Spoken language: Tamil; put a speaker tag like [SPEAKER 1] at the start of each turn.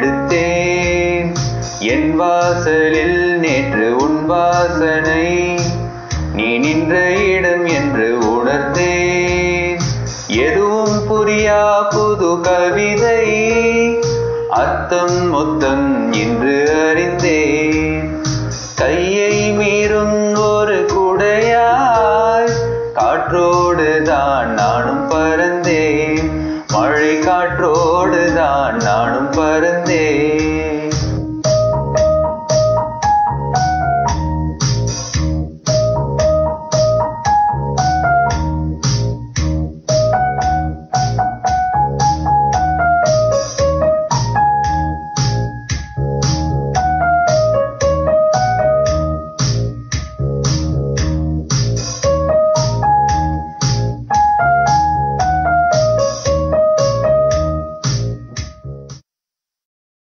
[SPEAKER 1] எடுத்தேன் என் வாசலில் நேற்று உன் வாசனை நீ நின்ற இடம் என்று உணர்ந்தேன் எதுவும் புரியா புது கவிதை அர்த்தம் மொத்தம் இன்று அறிந்தேன் கையை